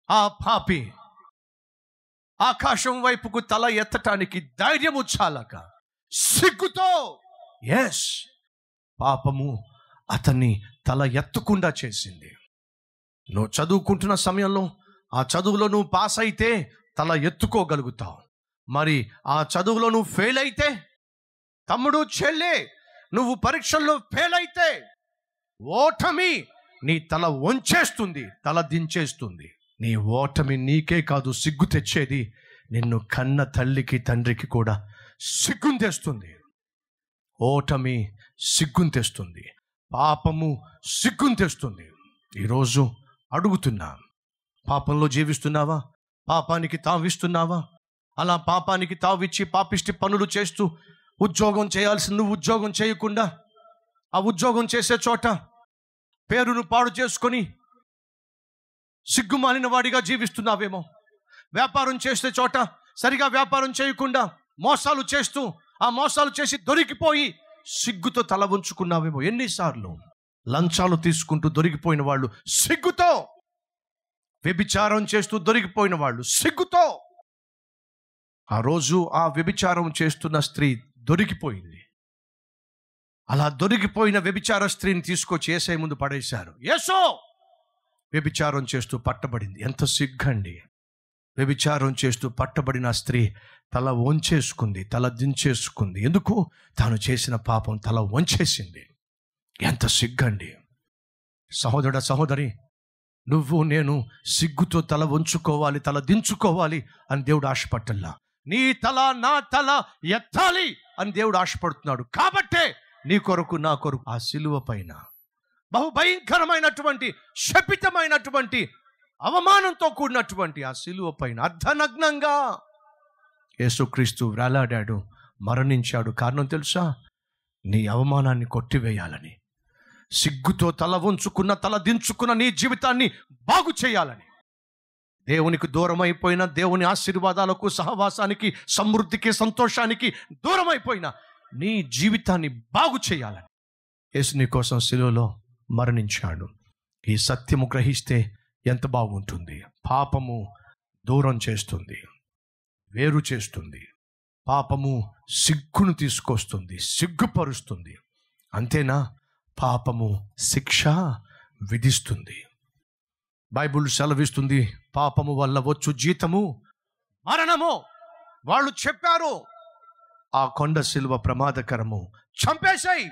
ఆ పాపి ఆకాశం వైపుకు తల ఎత్తటానికి ధైర్యము చాలక సిగ్గుతో ఎస్ పాపము అతన్ని తల ఎత్తకుండా చేసింది నువ్వు చదువుకుంటున్న సమయంలో ఆ చదువులో నువ్వు పాస్ అయితే తల ఎత్తుకోగలుగుతావు మరి ఆ చదువులో నువ్వు ఫెయిల్ అయితే తమ్ముడు చెల్లె నువ్వు పరీక్షల్లో ఫెయిల్ అయితే ఓటమి నీ తల వంచేస్తుంది తల దించేస్తుంది నీ ఓటమి నీకే కాదు సిగ్గు తెచ్చేది నిన్ను కన్న తల్లికి తండ్రికి కూడా సిగ్గును తెస్తుంది ఓటమి సిగ్గును తెస్తుంది పాపము సిగ్గును తెస్తుంది ఈరోజు అడుగుతున్నా పాపంలో జీవిస్తున్నావా పాపానికి తావిస్తున్నావా అలా పాపానికి తావిచ్చి పాపిష్టి పనులు చేస్తూ ఉద్యోగం చేయాల్సి నువ్వు ఉద్యోగం చేయకుండా ఆ ఉద్యోగం చేసే చోట పేరును పాడు చేసుకొని సిగ్గుమాలిన వాడిగా జీవిస్తున్నావేమో వ్యాపారం చేసే చోట సరిగా వ్యాపారం చేయకుండా మోసాలు చేస్తూ ఆ మోసాలు చేసి దొరికిపోయి సిగ్గుతో తల ఉంచుకున్నావేమో ఎన్నిసార్లు లంచాలు తీసుకుంటూ దొరికిపోయిన వాళ్ళు సిగ్గుతో వ్యభిచారం చేస్తూ దొరికిపోయిన వాళ్ళు సిగ్గుతో ఆ రోజు ఆ వ్యభిచారం చేస్తున్న స్త్రీ దొరికిపోయింది అలా దొరికిపోయిన వ్యభిచార స్త్రీని తీసుకొచ్చి ఏసై ముందు పడేశారు ఏసో వ్యభిచారం చేస్తూ పట్టబడింది ఎంత సిగ్గండి వ్యభిచారం చేస్తూ పట్టబడిన ఆ స్త్రీ తల వంచేసుకుంది తల దించేసుకుంది ఎందుకు తాను చేసిన పాపం తల వంచేసింది ఎంత సిగ్గండి సహోదరుడ సహోదరి నువ్వు నేను సిగ్గుతో తల వంచుకోవాలి తల దించుకోవాలి అని దేవుడు ఆశపట్టల్లా నీ తల నా తల ఎత్తాలి అని దేవుడు ఆశపడుతున్నాడు కాబట్టే నీ కొరకు నా కొరకు ఆ సిలువ పైన బహు భయంకరమైనటువంటి శపితమైనటువంటి అవమానంతో కూడినటువంటి ఆ సిలువ పైన అర్ధనగ్నంగా యేసుక్రీస్తు వేలాడాడు మరణించాడు కారణం తెలుసా నీ అవమానాన్ని కొట్టివేయాలని సిగ్గుతో తల వంచుకున్న తల దించుకున్న నీ జీవితాన్ని బాగు చేయాలని దేవునికి దూరం అయిపోయిన దేవుని ఆశీర్వాదాలకు సహవాసానికి సమృద్ధికి సంతోషానికి దూరం అయిపోయిన నీ జీవితాన్ని బాగు చేయాలని యేసు నీ కోసం శిలువలో మరణించాడు ఈ సత్యము గ్రహిస్తే ఎంత బాగుంటుంది పాపము దూరం చేస్తుంది వేరు చేస్తుంది పాపము సిగ్గును తీసుకొస్తుంది సిగ్గుపరుస్తుంది అంతేనా పాపము శిక్ష విధిస్తుంది బైబుల్ సెలవిస్తుంది పాపము వల్ల వచ్చు జీతము మరణము వాళ్ళు చెప్పారు ఆ కొండ శిలువ ప్రమాదకరము చంపేశాయి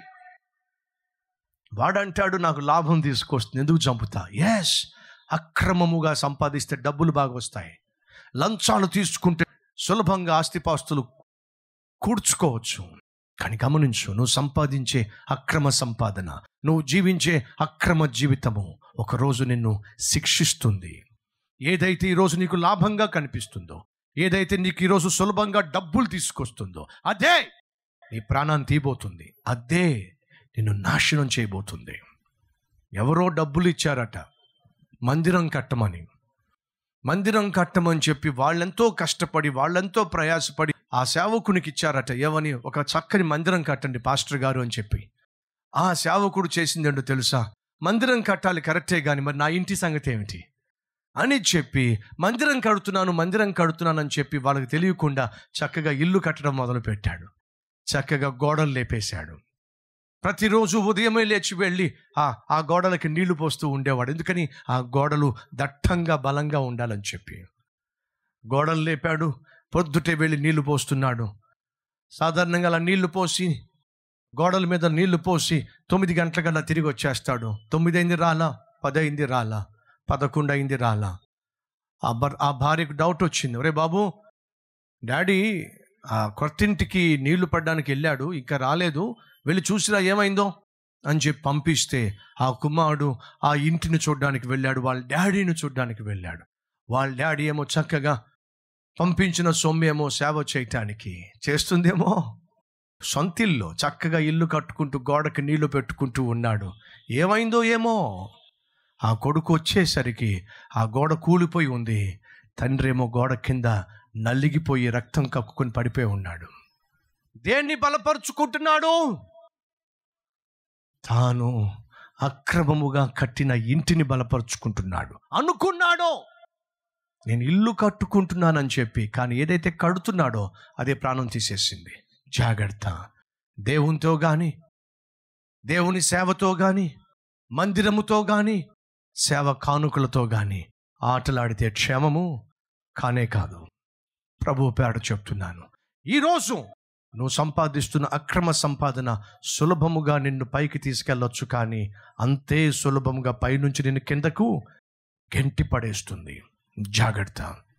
వాడంటాడు నాకు లాభం తీసుకొస్తుంది ఎందుకు చంపుతా ఎస్ అక్రమముగా సంపాదిస్తే డబ్బులు బాగా వస్తాయి లంచాలు తీసుకుంటే సులభంగా ఆస్తిపాస్తులు కూర్చుకోవచ్చు కానీ గమనించు నువ్వు సంపాదించే అక్రమ సంపాదన నువ్వు జీవించే అక్రమ జీవితము ఒకరోజు నిన్ను శిక్షిస్తుంది ఏదైతే ఈరోజు నీకు లాభంగా కనిపిస్తుందో ఏదైతే నీకు ఈరోజు సులభంగా డబ్బులు తీసుకొస్తుందో అదే నీ ప్రాణాన్ని తీయబోతుంది అదే నిన్ను నాశనం చేయబోతుంది ఎవరో డబ్బులు ఇచ్చారట మందిరం కట్టమని మందిరం కట్టమని చెప్పి వాళ్ళెంతో కష్టపడి వాళ్ళెంతో ప్రయాసపడి ఆ సేవకునికి ఇచ్చారట ఏమని ఒక చక్కని మందిరం కట్టండి పాస్టర్ గారు అని చెప్పి ఆ సేవకుడు చేసిందేంటో తెలుసా మందిరం కట్టాలి కరెక్టే కానీ మరి నా ఇంటి సంగతి ఏమిటి అని చెప్పి మందిరం కడుతున్నాను మందిరం కడుతున్నాను అని చెప్పి వాళ్ళకి తెలియకుండా చక్కగా ఇల్లు కట్టడం మొదలుపెట్టాడు చక్కగా గోడలు లేపేశాడు ప్రతిరోజు ఉదయమే లేచి వెళ్ళి ఆ ఆ గోడలకి నీళ్లు పోస్తూ ఉండేవాడు ఎందుకని ఆ గోడలు దట్టంగా బలంగా ఉండాలని చెప్పి గోడలు లేపాడు పొద్దుటే వెళ్ళి నీళ్లు పోస్తున్నాడు సాధారణంగా అలా నీళ్లు పోసి గోడల మీద నీళ్లు పోసి తొమ్మిది గంటలకల్లా తిరిగి వచ్చేస్తాడు తొమ్మిది అయింది రాలా పది అయింది రాలా పదకొండు అయింది రాలా ఆ బర్ ఆ భార్యకు డౌట్ వచ్చింది ఒరే బాబు డాడీ ఆ కొత్తింటికి నీళ్లు పడ్డానికి వెళ్ళాడు ఇంకా రాలేదు వెళ్ళి చూసిరా ఏమైందో అని చెప్పి పంపిస్తే ఆ కుమారుడు ఆ ఇంటిని చూడడానికి వెళ్ళాడు వాళ్ళ డాడీని చూడడానికి వెళ్ళాడు వాళ్ళ డాడీ ఏమో చక్కగా పంపించిన సొమ్మేమో సేవ చేయటానికి చేస్తుందేమో సొంతిల్లో చక్కగా ఇల్లు కట్టుకుంటూ గోడకి నీళ్లు పెట్టుకుంటూ ఉన్నాడు ఏమైందో ఏమో ఆ కొడుకు వచ్చేసరికి ఆ గోడ కూలిపోయి ఉంది తండ్రి ఏమో గోడ కింద నలిగిపోయి రక్తం కక్కుకొని పడిపోయి ఉన్నాడు దేన్ని బలపరుచుకుంటున్నాడు తాను అక్రమముగా కట్టిన ఇంటిని బలపరుచుకుంటున్నాడు అనుకున్నాడు నేను ఇల్లు కట్టుకుంటున్నానని చెప్పి కానీ ఏదైతే కడుతున్నాడో అదే ప్రాణం తీసేసింది జాగ్రత్త దేవునితో కానీ దేవుని సేవతో కానీ మందిరముతో కానీ సేవ కానుకలతో కానీ ఆటలాడితే క్షేమము కానే కాదు ప్రభు పేడ చెప్తున్నాను ఈరోజు నువ్వు సంపాదిస్తున్న అక్రమ సంపాదన సులభముగా నిన్ను పైకి తీసుకెళ్ళొచ్చు కానీ అంతే సులభముగా పైనుంచి నిన్ను కిందకు గెంటి పడేస్తుంది జాగ్రత్త